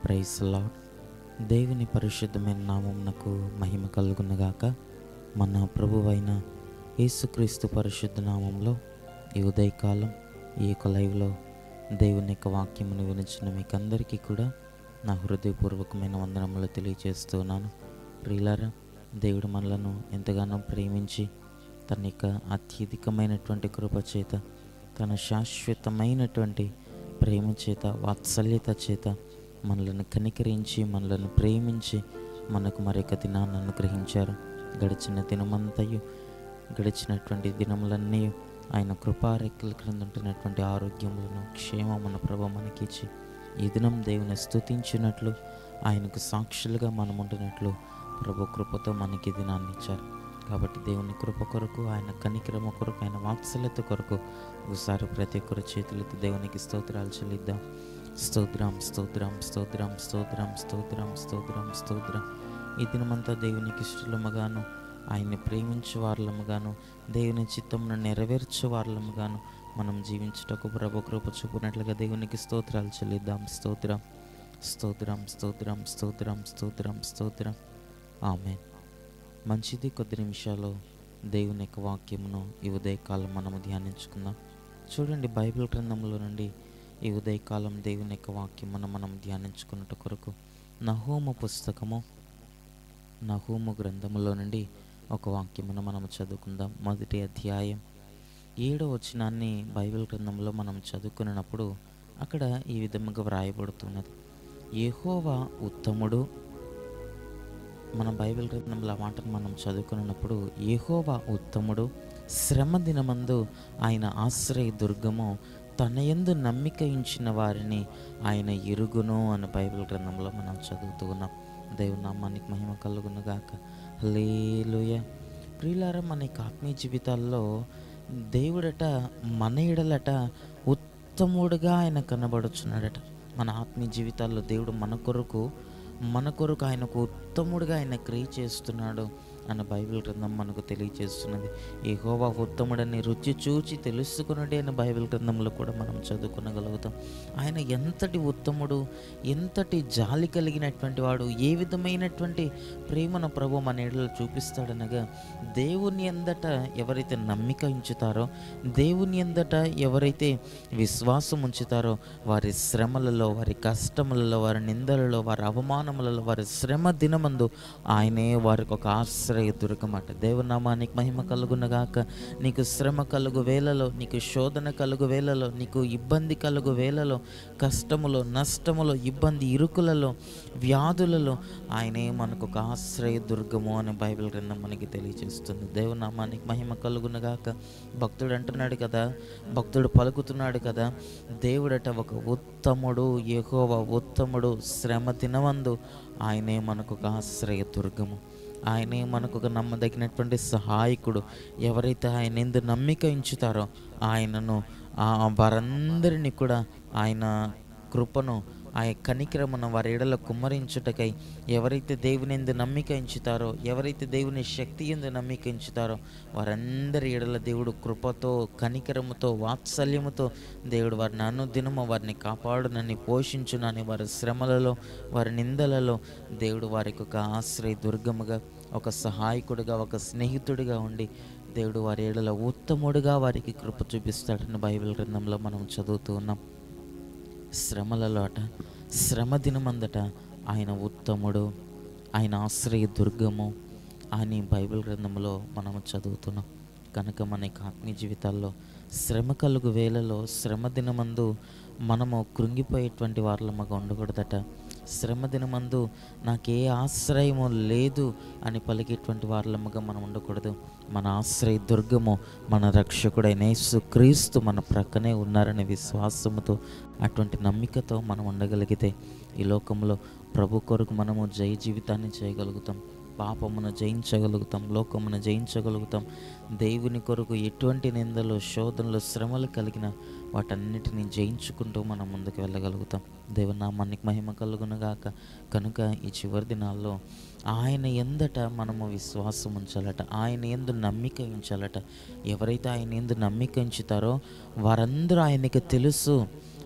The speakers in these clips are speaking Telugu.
ప్రైస్ లాడ్ దేవుని పరిశుద్ధమైన నామమునకు మహిమ కలుగునగాక మన ప్రభువైన యేసుక్రీస్తు పరిశుద్ధ నామంలో ఈ ఉదయకాలం ఈ యొక్క లైవ్లో దేవుని యొక్క వాక్యమును వినిచిన మీకందరికీ కూడా నా హృదయపూర్వకమైన వందనములు తెలియజేస్తున్నాను ప్రియులారా దేవుడు మనలను ఎంతగానో ప్రేమించి తన యొక్క అత్యధికమైనటువంటి కృప చేత తన శాశ్వతమైనటువంటి ప్రేమ చేత వాత్సల్యత చేత మనలను కనికరించి మనలను ప్రేమించి మనకు మరొక దినాన్ని అనుగ్రహించారు గడిచిన దినమంతయు గడిచినటువంటి దినములన్నీ ఆయన కృపారెక్కల క్రింద ఉంటున్నటువంటి ఆరోగ్యములను క్షేమమును ప్రభు మనకిచ్చి ఈ దినం దేవుని స్తుతించినట్లు ఆయనకు సాక్షులుగా మనం ఉంటున్నట్లు ప్రభు కృపతో మనకి ఈ దినాన్ని ఇచ్చారు కాబట్టి దేవుని కృప కొరకు ఆయన కనికరమ కొరకు ఆయన వాత్సల్యత కొరకు ఒకసారి ప్రతి ఒక్కరి చేతులెత్తి దేవునికి స్తోత్రాలు చెల్లిద్దాం స్తోత్రం స్తోత్రం స్తోత్రం స్తోత్రం స్తోత్రం స్తోత్రం స్తోత్రం ఈ దినమంతా దేవునికి ఇష్టలముగాను ఆయన్ని ప్రేమించే వారలముగాను దేవుని చిత్తమును నెరవేర్చే వారలముగాను మనం జీవించుటకు ప్రభు కృప చూపినట్లుగా దేవునికి స్తోత్రాలు చెల్లిద్దాం స్తోత్రం స్తోత్రం స్తోత్రం స్తోత్రం స్తోత్రం స్తోత్రం ఆమె మంచిది కొద్ది నిమిషాలు దేవుని యొక్క వాక్యమును ఈ ఉదయకాలం మనము ధ్యానించుకుందాం చూడండి బైబిల్ గ్రంథంలో నుండి ఈ ఉదయకాలం దేవుని యొక్క వాక్యమును మనం ధ్యానించుకున్నట్టు కొరకు నహూము పుస్తకము నహూము గ్రంథములో నుండి ఒక వాక్యమును మనం చదువుకుందాం మొదటి అధ్యాయం ఏడో వచనాన్ని బైబిల్ గ్రంథంలో మనం చదువుకున్నప్పుడు అక్కడ ఈ విధముగా వ్రాయబడుతున్నది యెహోవా ఉత్తముడు మన బైబిల్ గ్రంథంలో ఆ మాటను మనం చదువుకున్నప్పుడు యెహోవా ఉత్తముడు శ్రమ దినమందు ఆయన ఆశ్రయ దుర్గము తన యందు నమ్మిక ఉంచిన వారిని ఆయన ఎరుగును అని బైబిల్ గ్రంథంలో మనం చదువుతూ ఉన్నాం దేవుని నామానికి మహిమ కలుగునుగాక హల్లెలూయా ప్రియులారా మన యొక్క ఆత్మీయ జీవితాల్లో దేవుడట మన ఎడలట ఉత్తముడుగా ఆయన కనబడుచున్నాడట మన ఆత్మీయ జీవితాల్లో దేవుడు మన కొరకు మన కొరకు ఆయనకు ఉత్తముడుగా ఆయన క్రియ చేస్తున్నాడు అన్న బైబిల్ గ్రంథం మనకు తెలియజేస్తున్నది యెహోవా ఉత్తముడని రుచి చూచి తెలుసుకున్నది అని బైబిల్ గ్రంథంలో కూడా మనం చదువుకోగలుగుతాం ఆయన ఎంతటి ఉత్తముడు ఎంతటి జాలి కలిగినటువంటి వాడు ఏ విధమైనటువంటి ప్రేమను ప్రభు మన ఏడలో చూపిస్తాడనగా దేవుని అందట ఎవరైతే నమ్మిక ఉంచుతారో దేవుని అందట ఎవరైతే విశ్వాసం ఉంచుతారో వారి శ్రమలలో వారి కష్టములలో వారి నిందలలో వారి అవమానములలో వారి శ్రమ దినమందు ఆయనే వారికి ఒక ఆశ్రయ దుర్గమాట దేవనామానికి మహిమ కలుగునగాక నీకు శ్రమ కలుగు వేలలో నీకు శోధన కలుగు వేలలో నీకు ఇబ్బంది కలుగు వేలలో కష్టములో నష్టములో ఇబ్బంది ఇరుకులలో వ్యాధులలో ఆయనే మనకు ఒక ఆశ్రయ దుర్గము అని బైబిల్ గ్రంథం మనకి తెలియజేస్తుంది దేవనామానికి మహిమ కలుగునగాక భక్తుడు అంటున్నాడు కదా భక్తుడు పలుకుతున్నాడు కదా దేవుడట ఒక ఉత్తముడు ఎహోవ ఉత్తముడు శ్రమ దినమందు ఆయనే మనకు ఒక ఆశ్రయ దుర్గము ఆయనే మనకు ఒక నమ్మదగినటువంటి సహాయకుడు ఎవరైతే ఆయన ఎందు నమ్మిక ఉంచుతారో ఆయనను ఆ వారందరినీ కూడా ఆయన కృపను ఆ కనికరమును వారి ఎడల కుమ్మరించుటకై ఎవరైతే దేవుని ఎందు నమ్మిక ఉంచుతారో ఎవరైతే దేవుని శక్తి ఎందు నమ్మిక ఉంచుతారో వారందరి ఎడల దేవుడు కృపతో కనికరముతో వాత్సల్యముతో దేవుడు వారిని అనుదినము వారిని కాపాడునని పోషించునని వారి శ్రమలలో వారి నిందలలో దేవుడు వారికి ఒక ఆశ్రయ దుర్గముగా ఒక సహాయకుడిగా ఒక స్నేహితుడిగా ఉండి దేవుడు వారి ఏడల ఉత్తముడుగా వారికి కృప చూపిస్తాడని బైబిల్ గ్రంథంలో మనం చదువుతూ ఉన్నాం శ్రమలలో అట శ్రమ దినమందట ఆయన ఉత్తముడు ఆయన ఆశ్రయ దుర్గము అని బైబిల్ గ్రంథంలో మనము చదువుతున్నాం కనుక మన యొక్క ఆత్మీయ జీవితాల్లో శ్రమ కలుగు వేళలో శ్రమ దినమందు మనము కృంగిపోయేటువంటి వారలమ్మగా ఉండకూడదట శ్రమ దినమందు నాకే ఆశ్రయము లేదు అని పలికేటువంటి వారలమ్మగా మనం ఉండకూడదు మన ఆశ్రయ దుర్గము మన రక్షకుడైన యేసు క్రీస్తు మన ప్రక్కనే ఉన్నారనే విశ్వాసముతో అటువంటి నమ్మికతో మనం ఉండగలిగితే ఈ లోకంలో ప్రభు కొరకు మనము జయ జీవితాన్ని చేయగలుగుతాం పాపమును జయించగలుగుతాం లోకమును జయించగలుగుతాం దేవుని కొరకు ఎటువంటి నిందలు శోధనలు శ్రమలు కలిగిన వాటన్నిటిని జయించుకుంటూ మనం ముందుకు వెళ్ళగలుగుతాం దేవునామానికి మహిమ కలుగునగాక కనుక ఈ చివరి దినాల్లో ఆయన ఎందట మనము విశ్వాసం ఉంచాలట ఆయన ఎందు నమ్మిక ఉంచాలట ఎవరైతే ఆయన ఎందు నమ్మిక ఉంచుతారో వారందరూ ఆయనకి తెలుసు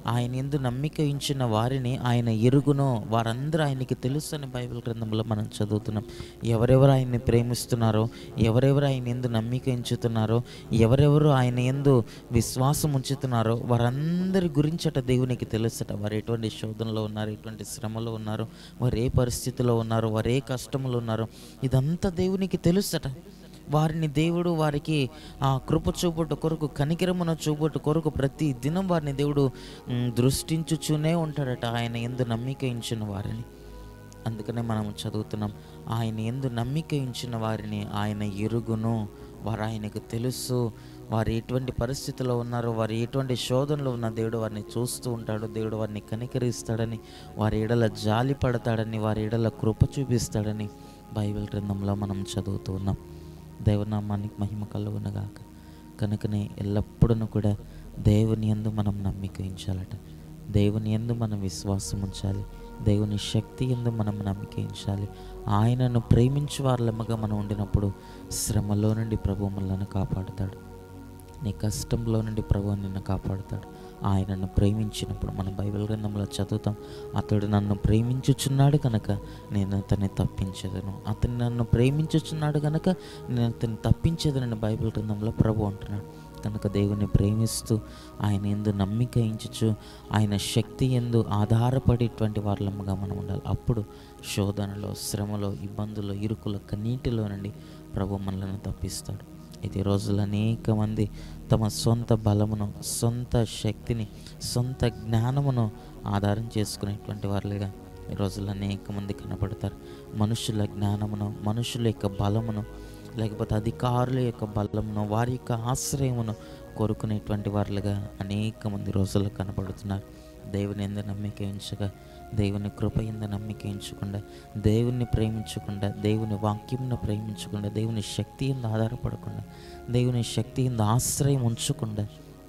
ఆయన ఎందు నమ్మిక ఉంచిన వారిని ఆయన ఎరుగునో వారందరూ ఆయనకి తెలుసు అని బైబిల్ గ్రంథంలో మనం చదువుతున్నాం ఎవరెవరు ఆయన్ని ప్రేమిస్తున్నారో ఎవరెవరు ఆయన ఎందు నమ్మిక ఉంచుతున్నారో ఎవరెవరు ఆయన ఎందు విశ్వాసం ఉంచుతున్నారో వారందరి గురించట దేవునికి తెలుసట వారు ఎటువంటి శోధనలో ఉన్నారు ఎటువంటి శ్రమలో ఉన్నారు వారు ఏ పరిస్థితిలో ఉన్నారు వారు ఏ కష్టంలో ఉన్నారు ఇదంతా దేవునికి తెలుసట వారిని దేవుడు వారికి ఆ కృప చూపుట కొరకు కనికరమున చూపుట కొరకు ప్రతి దినం వారిని దేవుడు మ్, దృష్టించుచూనే ఉంటాడట ఆయన ఎందు నమ్మిక ఉంచిన వారిని అందుకనే మనం చదువుతున్నాం ఆయన ఎందు నమ్మిక ఉంచిన వారిని ఆయన ఎరుగును వారు ఆయనకు తెలుసు వారు ఎటువంటి పరిస్థితిలో ఉన్నారో వారు ఎటువంటి శోధనలో ఉన్న దేవుడు వారిని చూస్తూ ఉంటాడు దేవుడు వారిని కనికరిస్తాడని వారి ఎడల జాలి పడతాడని వారి ఎడల కృప చూపిస్తాడని బైబిల్ గ్రంథంలో మనం చదువుతూ ఉన్నాం దైవనామానికి మహిమ కలుగునగాక కనుకనే ఎల్లప్పుడూ కూడా దేవుని యందు మనం నమ్మిక ఉంచాలట దేవుని యందు మనం విశ్వాసం ఉంచాలి దేవుని శక్తి ఎందు మనం నమ్మిక ఉంచాలి ఆయనను ప్రేమించే వాళ్ళముగా మనం ఉండినప్పుడు శ్రమలో నుండి ప్రభు మనల్ని కాపాడుతాడు నీ కష్టంలో నుండి ప్రభు నిన్ను కాపాడుతాడు ఆయనను ప్రేమించినప్పుడు మన బైబిల్ గ్రంథంలో చదువుతాం అతడు నన్ను ప్రేమించుచున్నాడు కనుక నేను అతన్ని తప్పించదను అతను నన్ను ప్రేమించుచున్నాడు కనుక నేను అతన్ని తప్పించదనని బైబిల్ గ్రంథంలో ప్రభు అంటున్నాడు కనుక దేవుని ప్రేమిస్తూ ఆయన ఎందు నమ్మిక ఇంచుచు ఆయన శక్తి ఎందు ఆధారపడేటువంటి వాళ్ళముగా మనం ఉండాలి అప్పుడు శోధనలో శ్రమలో ఇబ్బందుల్లో ఇరుకుల కన్నీటిలో నుండి ప్రభు మనలను తప్పిస్తాడు ఇది రోజులు అనేక మంది తమ సొంత బలమును సొంత శక్తిని సొంత జ్ఞానమును ఆధారం చేసుకునేటువంటి వారులుగా ఈ రోజుల్లో అనేక మంది కనబడతారు మనుషుల జ్ఞానమును మనుషుల యొక్క బలమును లేకపోతే అధికారుల యొక్క బలమును వారి యొక్క ఆశ్రయమును కోరుకునేటువంటి వారులుగా అనేక మంది రోజుల్లో కనబడుతున్నారు దేవుని ఎందు నమ్మిక ఉంచగా దేవుని కృప ఎందు నమ్మిక ఉంచకుండా దేవుని ప్రేమించకుండా దేవుని వాక్యంను ప్రేమించకుండా దేవుని శక్తి ఎందు ఆధారపడకుండా దేవుని శక్తి ఎందు ఆశ్రయం ఉంచకుండా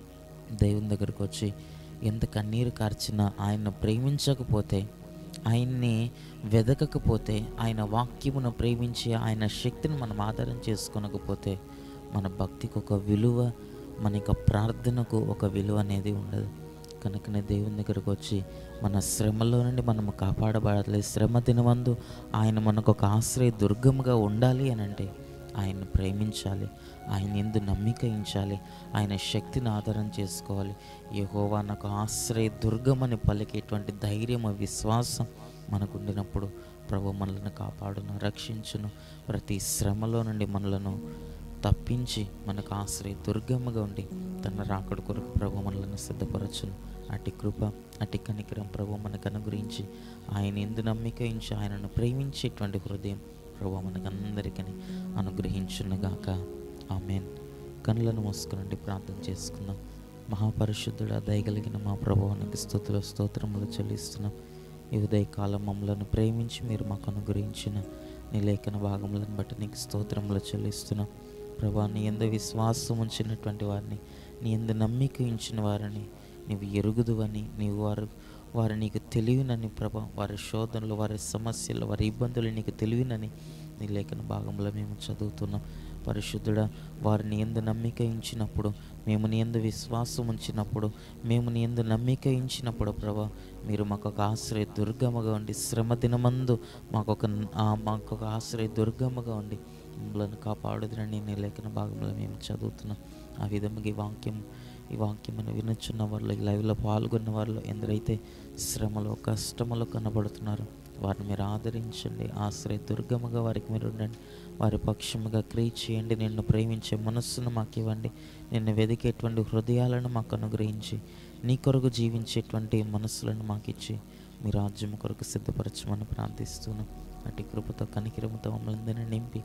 దేవుని దగ్గరకు వచ్చి ఎంత కన్నీరు కార్చినా ఆయన్ను ప్రేమించకపోతే ఆయన్ని వెదకకపోతే ఆయన వాక్యమును ప్రేమించి ఆయన శక్తిని మనం ఆధారం చేసుకోనకపోతే మన భక్తికి ఒక విలువ మన యొక్క ప్రార్థనకు ఒక విలువ అనేది ఉండదు కనుకనే దేవుని దగ్గరకు వచ్చి మన శ్రమలో నుండి మనము కాపాడబడాలి శ్రమ దినమందు ఆయన మనకు ఒక ఆశ్రయ దుర్గముగా ఉండాలి అని అంటే ఆయన్ని ప్రేమించాలి ఆయన ఎందు నమ్మిక ఉంచాలి ఆయన శక్తిని ఆధారం చేసుకోవాలి యెహోవా నాకు ఆశ్రయ దుర్గమని పలికేటువంటి ధైర్యము విశ్వాసం మనకు ఉండినప్పుడు ప్రభు మనలను కాపాడును రక్షించును ప్రతి శ్రమలో నుండి మనలను తప్పించి మనకు ఆశ్రయ దుర్గమ్మగా ఉండి తన రాకడ కొరకు ప్రభు మనలను సిద్ధపరచును అటు కృప అటు కనికరం ప్రభు మనకు అనుగ్రహించి ఆయన ఎందు నమ్మిక ఉంచి ఆయనను ప్రేమించేటువంటి హృదయం ప్రభు మనకందరికీ అనుగ్రహించునుగాక ఆమెన్ కనులను మూసుకునండి ప్రార్థన చేసుకుందాం మహాపరిశుద్ధుడ దయగలిగిన మా ప్రభువానికి స్థుతుల స్తోత్రములు చెల్లిస్తున్నాం ఈ ఉదయకాలం మమ్మలను ప్రేమించి మీరు మాకు అనుగ్రహించిన నీ లేఖన భాగములను బట్టి నీకు స్తోత్రములు చెల్లిస్తున్నాం ప్రభా నీ ఎందు విశ్వాసం ఉంచినటువంటి వారిని నీ ఎందు నమ్మిక ఉంచిన వారిని నీవు ఎరుగుదువని నీవు వారు వారు నీకు తెలివినని ప్రభా వారి శోధనలు వారి సమస్యలు వారి ఇబ్బందులు నీకు తెలివినని నీ లేఖన భాగంలో మేము చదువుతున్నాం పరిశుద్ధుడా వారిని ఎందు నమ్మిక ఉంచినప్పుడు మేము నీ ఎందు విశ్వాసం ఉంచినప్పుడు మేము నీ ఎందు నమ్మిక ఉంచినప్పుడు ప్రభా మీరు మాకు ఒక ఆశ్రయ దుర్గమగా ఉండి శ్రమ దినమందు మాకు ఒక ఆ, మాకు ఒక ఆశ్రయ దుర్గమగా ఉండి మమ్మల్ని కాపాడుదురని నీ లేఖన భాగంలో మేము చదువుతున్నాం ఆ విధముగా ఈ వాక్యం ఈ వాక్యమును వినుచున్న వాళ్ళు ఈ లైవ్లో పాల్గొన్న వాళ్ళు ఎందరైతే శ్రమలో కష్టములో కనబడుతున్నారు వారిని మీరు ఆదరించండి ఆశ్రయ దుర్గముగా వారికి మీరు ఉండండి వారి పక్షముగా క్రియ చేయండి నిన్ను ప్రేమించే మనస్సును మాకు ఇవ్వండి నిన్ను వెదికేటువంటి హృదయాలను మాకు అనుగ్రహించి నీ కొరకు జీవించేటువంటి మనస్సులను మాకు ఇచ్చి మీ రాజ్యం కొరకు సిద్ధపరచమని ప్రార్థిస్తున్నాం అటు కృపతో కనికిరముతో మమ్మల్ని నింపి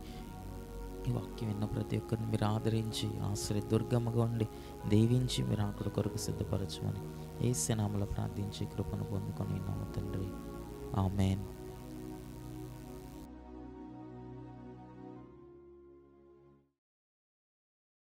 ఈ వాక్యం విన్న ప్రతి ఒక్కరిని మీరు ఆదరించి ఆశ్రయ దుర్గమ్మగా ఉండి దీవించి మీరు అక్కడ కొరకు సిద్ధపరచమని ఏ నామలో ప్రార్థించి కృపను పొందుకొని నమ్ము తండ్రి ఆమెన్